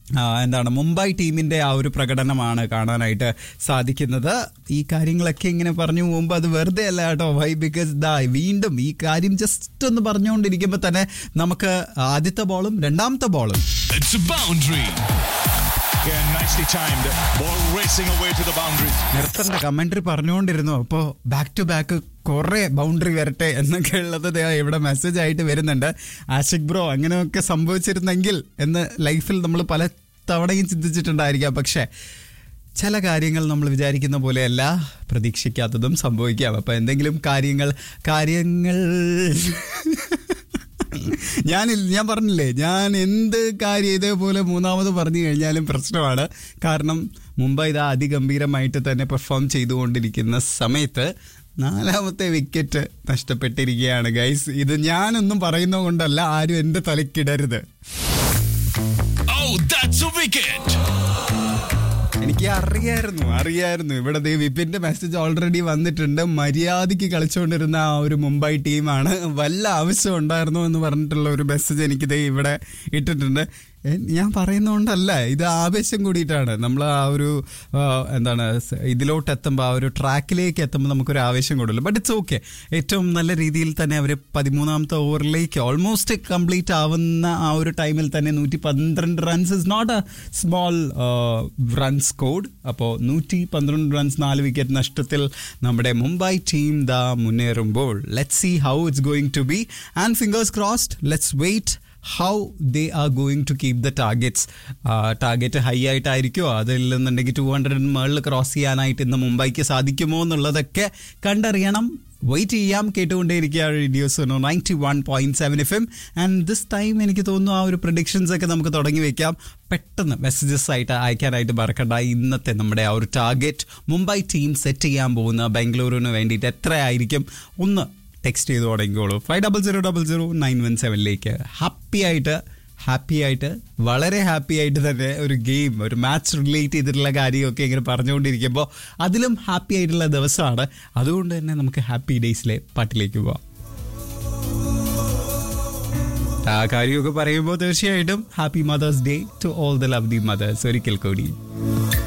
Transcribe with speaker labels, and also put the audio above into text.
Speaker 1: ആ, എന്താണ് മുംബൈ ടീമിന്റെ ആ ഒരു പ്രകടനമാണ് കാണാനായിട്ട് സാധിക്കുന്നത് ഈ കാര്യങ്ങളൊക്കെ ഇങ്ങനെ പറഞ്ഞു പോകുമ്പോൾ അത് വെറുതെ അല്ല കേട്ടോ വൈ ബിക്കോസ് ദാ വീണ്ടും ഈ കാര്യം ജസ്റ്റ് ഒന്ന് പറഞ്ഞുകൊണ്ടിരിക്കുമ്പോൾ തന്നെ നമുക്ക് ആദ്യത്തെ ബോളും രണ്ടാമത്തെ ബോളും
Speaker 2: It's a boundary.
Speaker 3: Again, nicely timed. Ball racing away to the boundary.
Speaker 1: നിർത്തണ്ട കമന്ററി പറഞ്ഞുകൊണ്ടിരുന്നു അപ്പോൾ ബാക്ക് ടു ബാക്ക് കുറെ ബൗണ്ടറി വരട്ടെ എന്നൊക്കെ ഉള്ളത് ദേ ഇവിടെ മെസ്സേജ് ആയിട്ട് വരുന്നുണ്ട് ആഷിക് ബ്രോ അങ്ങനെയൊക്കെ സംഭവിച്ചിരുന്നെങ്കിൽ എന്ന് ലൈഫിൽ നമ്മൾ പല തവണയും ചിന്തിച്ചിട്ടുണ്ടായിരിക്കാം പക്ഷേ ചില കാര്യങ്ങൾ നമ്മൾ വിചാരിക്കുന്ന പോലെയല്ല പ്രതീക്ഷിക്കാത്തതും സംഭവിക്കാം അപ്പം എന്തെങ്കിലും കാര്യങ്ങൾ കാര്യങ്ങൾ ഞാൻ ഞാൻ പറഞ്ഞില്ലേ ഞാൻ എന്ത് കാര്യം ഇതേപോലെ മൂന്നാമത് പറഞ്ഞു കഴിഞ്ഞാലും പ്രശ്നമാണ് കാരണം മുംബൈ ഇതാ അതിഗംഭീരമായിട്ട് തന്നെ പെർഫോം ചെയ്തുകൊണ്ടിരിക്കുന്ന സമയത്ത് നാലാമത്തെ വിക്കറ്റ് നഷ്ടപ്പെട്ടിരിക്കുകയാണ് ഗൈസ് ഇത് ഞാനൊന്നും പറയുന്നത് കൊണ്ടല്ല ആരും എൻ്റെ തലക്കിടരുത്
Speaker 2: Oh, that's a wicket.
Speaker 1: എനിക്ക് അറിയായിരുന്നു അറിയായിരുന്നു ഇവിടെ ദേ വിപിന്റെ മെസ്സേജ് ഓൾറെഡി വന്നിട്ടുണ്ട് മര്യാദയ്ക്ക് കളിച്ചുകൊണ്ടിരുന്ന ആ ഒരു മുംബൈ ടീമാണ് വല്ല ആവശ്യം ഉണ്ടായിരുന്നു എന്ന് പറഞ്ഞിട്ടുള്ള ഒരു മെസ്സേജ് എനിക്ക് ദേ ഇവിടെ ഇട്ടിട്ടുണ്ട് എ, ഞാൻ പറയുന്നതുകൊണ്ടല്ല ഇത് ആവേശം കൂടിയിട്ടാണ് നമ്മൾ ആ ഒരു ആ, എന്താണ് സ് ഇതിലോട്ട് എത്തുമ്പോൾ ആ ഒരു ട്രാക്കിലേക്ക് എത്തുമ്പോൾ നമുക്കൊരു ആവേശം കൂടുതൽ ബട്ട് ഇറ്റ്സ് ഓക്കെ ഏറ്റവും നല്ല രീതിയിൽ തന്നെ അവർ പതിമൂന്നാമത്തെ ഓവറിലേക്ക് ഓൾമോസ്റ്റ് കംപ്ലീറ്റ് ആവുന്ന ആ ഒരു ടൈമിൽ തന്നെ നൂറ്റി പന്ത്രണ്ട് runs is not a small run scored അപ്പോൾ നൂറ്റി പന്ത്രണ്ട് റൺസ് നാല് വിക്കറ്റ് നഷ്ടത്തിൽ നമ്മുടെ മുംബൈ ടീം ദാ മുന്നേറുമ്പോൾ let see how it's going to be and fingers crossed let's wait how they are going to keep the targets target high ആയിട്ടായിരിക്കുമോ അതില്ലെന്നുണ്ടെങ്കിൽ ടു ഹൺഡ്രഡിന് മുകളിൽ ക്രോസ് ചെയ്യാനായിട്ട് ഇന്ന് മുംബൈക്ക് സാധിക്കുമോ എന്നുള്ളതൊക്കെ കണ്ടറിയണം വെയിറ്റ് ചെയ്യാം കേട്ടുകൊണ്ടേയിരിക്കുക radios ninety one point seven F M and this time എനിക്ക് തോന്നുന്നു ആ ഒരു പ്രഡിക്ഷൻസ് ഒക്കെ നമുക്ക് തുടങ്ങി വെക്കാം പെട്ടെന്ന് മെസ്സേജസ് ആയിട്ട് അയക്കാനായിട്ട് മറക്കണ്ട ഇന്നത്തെ നമ്മുടെ ആ ഒരു ടാർഗറ്റ് മുംബൈ ടീം സെറ്റ് ചെയ്യാൻ പോകുന്ന ബാംഗ്ലൂരിന് വേണ്ടിയിട്ട് എത്രയായിരിക്കും ഒന്ന് ടെക്സ്റ്റ് ചെയ്ത് തുടങ്ങിക്കോളൂ five double zero double zero nine one സെവനിലേക്ക് ഹാപ്പി ആയിട്ട് ഹാപ്പി ആയിട്ട് വളരെ ഹാപ്പി ആയിട്ട് തന്നെ ഒരു ഗെയിം ഒരു മാച്ച് റിലേറ്റ് ചെയ്തിട്ടുള്ള കാര്യമൊക്കെ ഇങ്ങനെ പറഞ്ഞുകൊണ്ടിരിക്കുമ്പോൾ അതിലും ഹാപ്പി ആയിട്ടുള്ള ദിവസമാണ് അതുകൊണ്ട് തന്നെ നമുക്ക് ഹാപ്പി ഡേയ്സിലെ പാട്ടിലേക്ക് പോവാം ആ കാര്യമൊക്കെ പറയുമ്പോൾ തീർച്ചയായിട്ടും happy mothers day to all the love the mothers ഒരിക്കൽ കൂടി